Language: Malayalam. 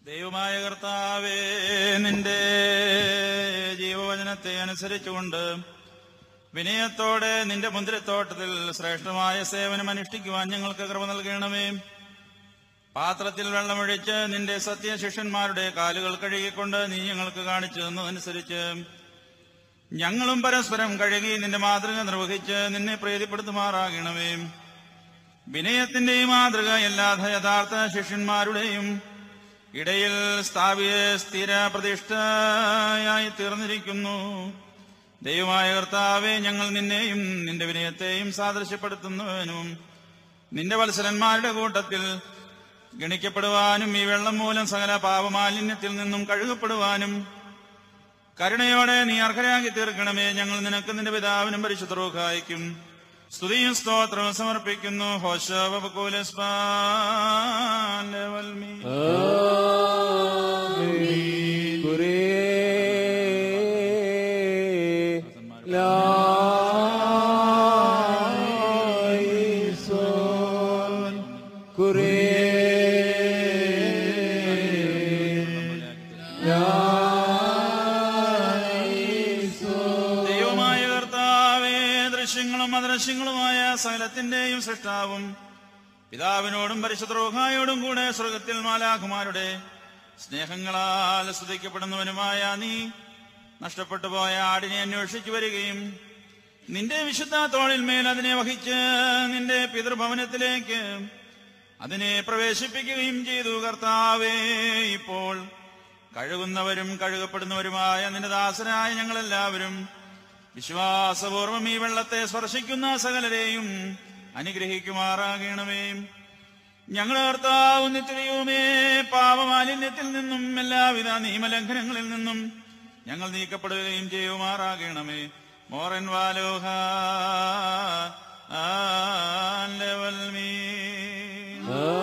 ദൈവമായ കർത്താവേ നിന്റെ ജീവവചനത്തെ അനുസരിച്ചുകൊണ്ട് വിനയത്തോടെ നിന്റെ മുന്തിരിത്തോട്ടത്തിൽ ശ്രേഷ്ഠമായ സേവനം അനുഷ്ഠിക്കുവാൻ ഞങ്ങൾക്ക് കൃപ നൽകണമേ പാത്രത്തിൽ വെള്ളമൊഴിച്ച് നിന്റെ സത്യശിഷ്യന്മാരുടെ കാലുകൾ കഴുകിക്കൊണ്ട് നീ ഞങ്ങൾക്ക് കാണിച്ചു തന്നതനുസരിച്ച് ഞങ്ങളും പരസ്പരം കഴുകി നിന്റെ മാതൃക നിർവഹിച്ച് നിന്നെ പ്രീതിപ്പെടുത്തുമാറാകണമേ വിനയത്തിന്റെ ഈ മാതൃക എല്ലാ യഥാർത്ഥ ശിഷ്യന്മാരുടെയും ഇടയിൽ സ്ഥാപിയ സ്ഥിര പ്രതിഷ്ഠയായി തീർന്നിരിക്കുന്നു ദൈവമായ കർത്താവെ ഞങ്ങൾ നിന്നെയും നിന്റെ വിനയത്തെയും സാദൃശ്യപ്പെടുത്തുന്നവനും നിന്റെ വത്സരന്മാരുടെ കൂട്ടത്തിൽ ഗണിക്കപ്പെടുവാനും ഈ വെള്ളം മൂലം സകല പാപമാലിന്യത്തിൽ നിന്നും കഴുകപ്പെടുവാനും കരുണയോടെ നീ അർഹരാക്കി തീർക്കണമേ ഞങ്ങൾ നിനക്ക് നിന്റെ പിതാവിനും പരിശുദ്ധ റൂഹായിക്കും സ്തുതിയും സ്തോത്രവും സമർപ്പിക്കുന്നു ഹോശവൽമീ ദൈവമായ കർത്താവേ ദൃശ്യങ്ങളും അദൃശ്യങ്ങളുമായ സകലത്തിന്റെയും സൃഷ്ടാവും പിതാവിനോടും പരിശുദ്ധ റോഹായോടും കൂടെ സ്വർഗത്തിൽ മാലാഖുമാരുടെ സ്നേഹങ്ങളാൽ സ്തുതിക്കപ്പെടുന്നവനുമായ നീ നഷ്ടപ്പെട്ടു പോയ ആടിനെ അന്വേഷിച്ചു വരികയും നിന്റെ വിശുദ്ധ തോളിന്മേൽ അതിനെ വഹിച്ച് നിന്റെ പിതൃഭവനത്തിലേക്ക് അതിനെ പ്രവേശിപ്പിക്കുകയും ചെയ്തു കർത്താവേ ഇപ്പോൾ കഴുകുന്നവരും കഴുകപ്പെടുന്നവരുമായ നിന്റെ ദാസനായ ഞങ്ങളെല്ലാവരും വിശ്വാസപൂർവം ഈ വെള്ളത്തെ സ്പർശിക്കുന്ന സകലരെയും അനുഗ്രഹിക്കുമാറാകണമേ ഞങ്ങളുടെ കർത്താവ് നിത്യതയുമേ പാപമാലിന്യത്തിൽ നിന്നും എല്ലാവിധ നിയമലംഘനങ്ങളിൽ നിന്നും ഞങ്ങൾ നീക്കപ്പെടുകയും ചെയ്യുമാറാകണമേ മോറൻ വാലോഹ ലെവൽ മീ